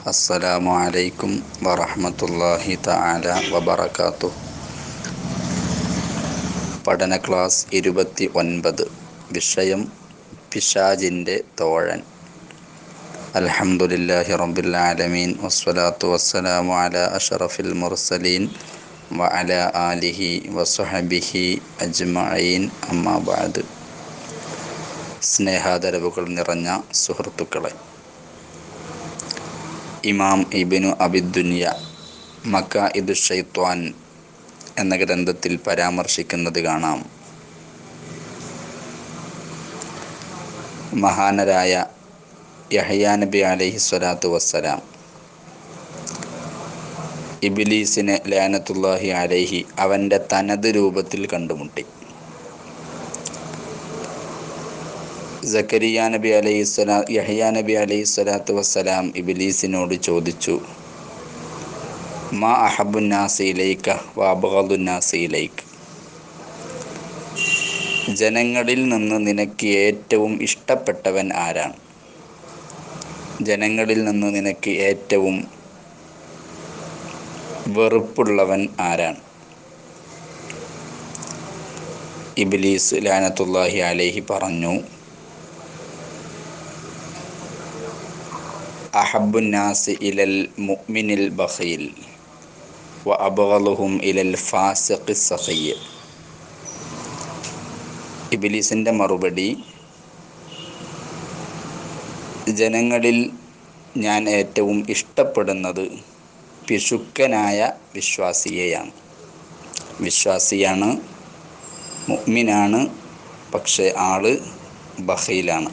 അസ്സലാമു അലൈക്കും വറഹ്മത്തുള്ളാഹി തആല വബറകാതുഹു പഠന ക്ലാസ് ഇരുപത്തി ഒൻപത് വിഷയം പിശാജിൻ്റെ തോഴൻ അൽഹംദുലില്ലാഹി റബ്ബിൽ ആലമീൻ വസ്സലാത്തു വസ്സലാമു അലാ അഷ്റഫിൽ മുർസലീൻ വഅല ആലിഹി വസ്വഹബിഹി അജ്മഈൻ അമ്മാ ബഅദ് സ്നേഹാദരവുകൾ നിറഞ്ഞ സുഹൃത്തുക്കളെ ഇമാം ഇബിനു അബിദുനിയ മക്ക ഇദു ഷെയ്ത്വാൻ എന്ന ഗ്രന്ഥത്തിൽ പരാമർശിക്കുന്നത് കാണാം മഹാനരായ യഹയാ നബി അലൈഹി സ്വലാത്തു വസ്സലാം ഇബിലീസിനെ ലാനത്തുല്ലാഹി അലൈഹി അവൻ്റെ തനത് രൂപത്തിൽ കണ്ടുമുട്ടി സക്കരിയ നബി അലൈഹി സ്വലാ യഹ്യ നബി അലൈഹി സ്വലാത്തു വസ്സലാം ഇബിലീസിനോട് ചോദിച്ചു മാ അഹബുന്നാസിയിലേക്ക് വാബുനാസിയിലേക്ക് ജനങ്ങളിൽ നിന്ന് നിനക്ക് ഏറ്റവും ഇഷ്ടപ്പെട്ടവൻ ആരാണ് ജനങ്ങളിൽ നിന്ന് നിനക്ക് ഏറ്റവും വെറുപ്പുള്ളവൻ ആരാണ് ഇബിലീസ് ലാനത്തുല്ലാഹി അലൈഹി പറഞ്ഞു അഹബുന്നാസ് ഇലൽ മുഅ്മിനിൽ ബഖീൽ വ അബ്ഗളുഹും ഇലൽ ഫാസിഖി സഖിയ് ഇബിലീസിൻ്റെ മറുപടി ജനങ്ങളിൽ ഞാൻ ഏറ്റവും ഇഷ്ടപ്പെടുന്നത് പിശുക്കനായ വിശ്വാസിയെയാണ് വിശ്വാസിയാണ് മുഅ്മിനാണ് പക്ഷേ ആള് ബഹയിലാണ്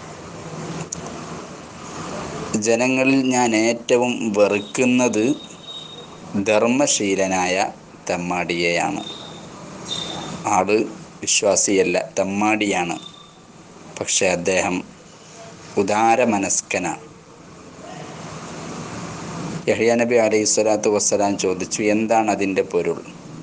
ജനങ്ങളിൽ ഞാൻ ഏറ്റവും വെറുക്കുന്നത് ധർമ്മശീലനായ തെമ്മാടിയെയാണ് ആള് വിശ്വാസിയല്ല തെമ്മാടിയാണ് പക്ഷെ അദ്ദേഹം ഉദാരമനസ്കനാണ് യഹ്യ നബി അലൈഹി സ്വലാത്തു വസ്സലാം ചോദിച്ചു എന്താണ് അതിൻ്റെ പൊരുൾ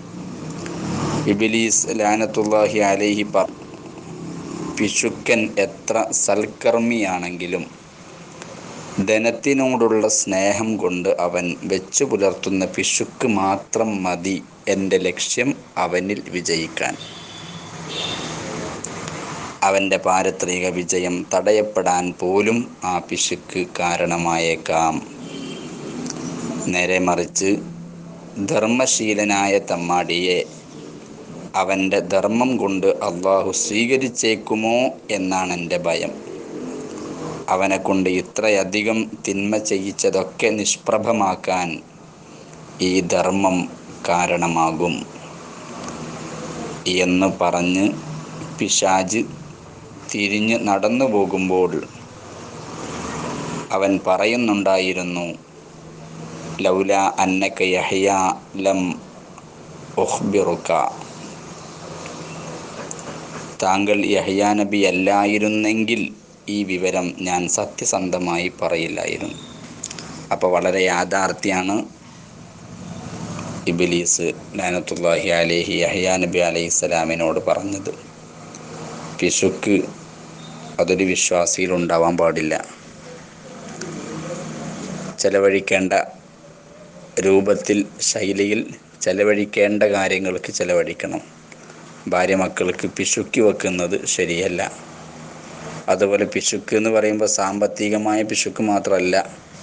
ഇബിലീസ് ലാനത്തുല്ലാഹി അലൈഹി പറ പിശുക്കൻ എത്ര സൽക്കർമ്മിയാണെങ്കിലും ധനത്തിനോടുള്ള സ്നേഹം കൊണ്ട് അവൻ വെച്ചു പുലർത്തുന്ന പിശുക്ക് മാത്രം മതി എൻ്റെ ലക്ഷ്യം അവനിൽ വിജയിക്കാൻ അവൻ്റെ പാരത്രിക വിജയം തടയപ്പെടാൻ പോലും ആ പിശുക്ക് കാരണമായേക്കാം നേരെ മറിച്ച് ധർമ്മശീലനായ തമ്മാടിയെ അവൻ്റെ ധർമ്മം കൊണ്ട് അള്ളാഹു സ്വീകരിച്ചേക്കുമോ എന്നാണ് എൻ്റെ ഭയം അവനെ കൊണ്ട് ഇത്രയധികം തിന്മ ചെയ്യിച്ചതൊക്കെ നിഷ്പ്രഭമാക്കാൻ ഈ ധർമ്മം കാരണമാകും എന്ന് പറഞ്ഞ് പിശാജ് തിരിഞ്ഞ് നടന്നു പോകുമ്പോൾ അവൻ പറയുന്നുണ്ടായിരുന്നു ലൗല അന്നക്ക യഹ്യ ലം ഉഖ്ബിറുക താങ്കൾ യഹ്യാ നബി അല്ലായിരുന്നെങ്കിൽ ഈ വിവരം ഞാൻ സത്യസന്ധമായി പറയില്ലായിരുന്നു അപ്പോൾ വളരെ യാഥാർത്ഥ്യമാണ് ഇബിലീസ് ലാനത്തുല്ലാഹി അലേഹി യഹ്യാ നബി അലൈഹി സ്വലാമിനോട് പറഞ്ഞത് പിശുക്ക് അതൊരു വിശ്വാസിയിൽ ഉണ്ടാവാൻ പാടില്ല ചെലവഴിക്കേണ്ട രൂപത്തിൽ ശൈലിയിൽ ചെലവഴിക്കേണ്ട കാര്യങ്ങൾക്ക് ചെലവഴിക്കണം ഭാര്യ മക്കൾക്ക് പിശുക്കി വെക്കുന്നത് ശരിയല്ല അതുപോലെ പിശുക്ക് എന്ന് പറയുമ്പോൾ സാമ്പത്തികമായ പിശുക്ക് മാത്രമല്ല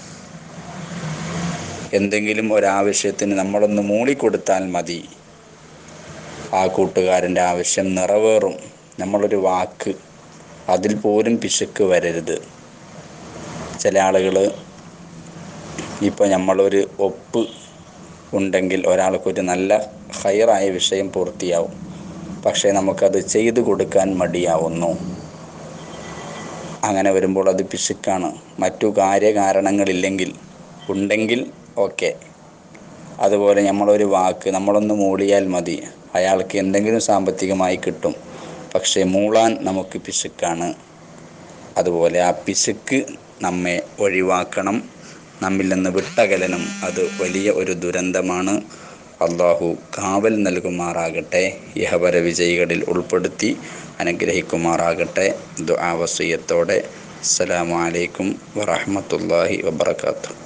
എന്തെങ്കിലും ഒരാവശ്യത്തിന് നമ്മളൊന്ന് മൂളിക്കൊടുത്താൽ മതി ആ കൂട്ടുകാരൻ്റെ ആവശ്യം നിറവേറും നമ്മളൊരു വാക്ക് അതിൽ പോലും പിശുക്ക് വരരുത് ചില ആളുകൾ ഇപ്പോൾ നമ്മളൊരു ഒപ്പ് ഉണ്ടെങ്കിൽ ഒരാൾക്കൊരു നല്ല ഹയറായ വിഷയം പൂർത്തിയാവും പക്ഷേ നമുക്കത് ചെയ്തു കൊടുക്കാൻ മടിയാവുന്നു അങ്ങനെ വരുമ്പോൾ അത് പിശുക്കാണ് മറ്റു കാര്യകാരണങ്ങളില്ലെങ്കിൽ ഉണ്ടെങ്കിൽ ഓക്കെ അതുപോലെ നമ്മളൊരു വാക്ക് നമ്മളൊന്ന് മൂളിയാൽ മതി അയാൾക്ക് എന്തെങ്കിലും സാമ്പത്തികമായി കിട്ടും പക്ഷേ മൂളാൻ നമുക്ക് പിശുക്കാണ് അതുപോലെ ആ പിശുക്ക് നമ്മെ ഒഴിവാക്കണം നമ്മിൽ നിന്ന് വിട്ടകലനം അത് വലിയ ഒരു ദുരന്തമാണ് അള്ളാഹു കാവൽ നൽകുമാറാകട്ടെ ഇഹപര വിജയികളിൽ ഉൾപ്പെടുത്തി അനുഗ്രഹിക്കുമാറാകട്ടെ ദുആവസീയത്തോടെ അസ്സലാമു അലൈക്കും വറഹ്മത്തുള്ളാഹി വബറകാതുഹു